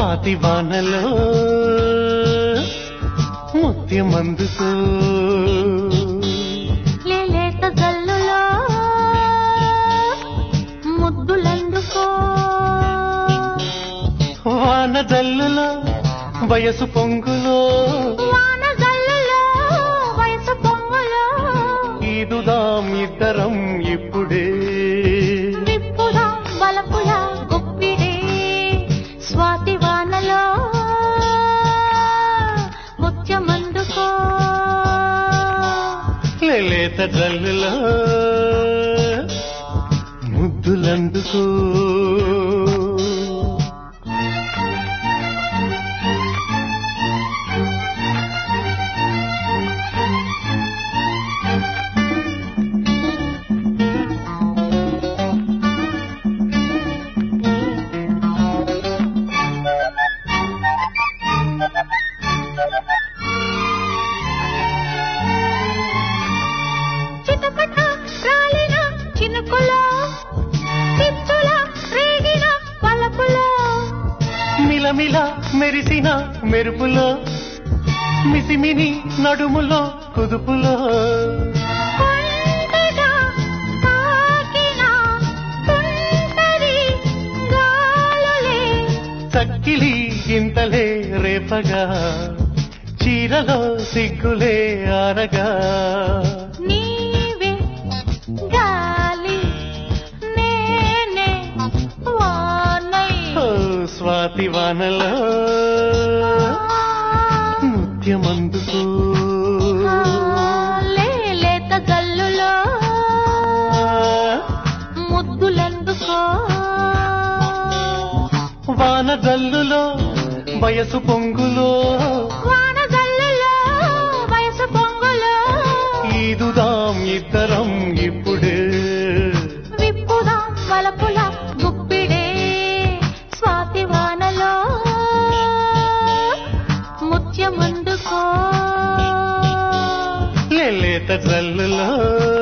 స్వాతి వానలో ముత్యమందుకో లేలేత జల్లులో ముద్దులందుకో వాన జల్లులో వయసు పొంగులో వాన జల్లులో వయసు పొంగులో ఈదుదాం ఇద్దరం ఇప్పుడే విప్పుదా బలపుల గుప్పిడే స్వాతి వానలో ముత్యమందుకో లేత జల్లులో ముద్దులందుకో చిటపట రాలిన చినుకులో చిచ్చుల రేగిన పలపులో మిలమిల మెరిసిన మెరుపులో మిసిమిని నడుములో కుదుపులో కొండగా తాకిన తుంటరి గాలులే చక్కిలి గింతలే రేపగా చీరలో సిగ్గులే ఆరగా నీవే గాలి నేనే వానై ఓ స్వాతి వానలో నృత్యమందుకో లేలేత జల్లులో ముద్దులందుకో వాన జల్లులో వయసు పొంగులో వాన జల్లులో వయసు పొంగులో ఈదుదాం ఇద్దరం ఇప్పుడే విప్పుదాం వలపుల గుప్పిడే స్వాతి వానలో ముత్యమందుకో లేత జల్లులో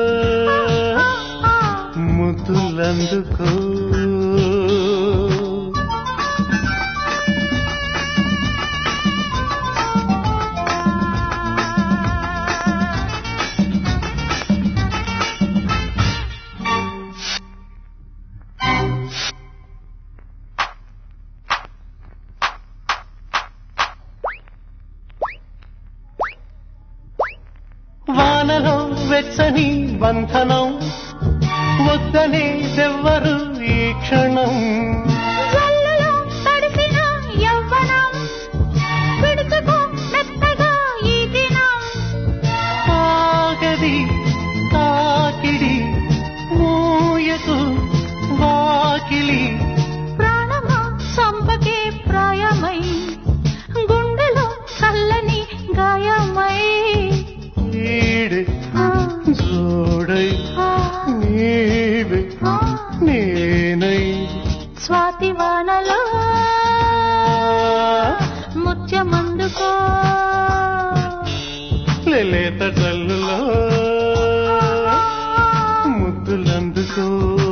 ముద్దులందుకో వానలో వెచ్చని బంధనం వద్దనే దెవ్వరు ఈ క్షణం జల్లులో తడిసిన యవ్వనం విడుచుకో మెత్తగా ఈ దినం ఆగది తాకిడి మూయకు వాకిలి ప్రాణమా సంపకే ప్రాయమై గుండెలో చల్లని గాయమై ఈడు ఆ, జోడై ఆ, నీవే ఆ. నేనై స్వాతి వానలో ముత్యమందుకో లేత జల్లులో ముద్దులందుకో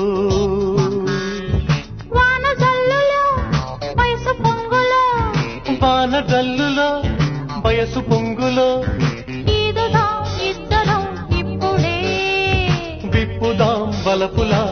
వాన జల్లులో వయసు పొంగులో వాన జల్లులో వయసు పొంగులో ఈదుదాం ఇద్దరం ఇప్పుడే విప్పుదాం బలపులా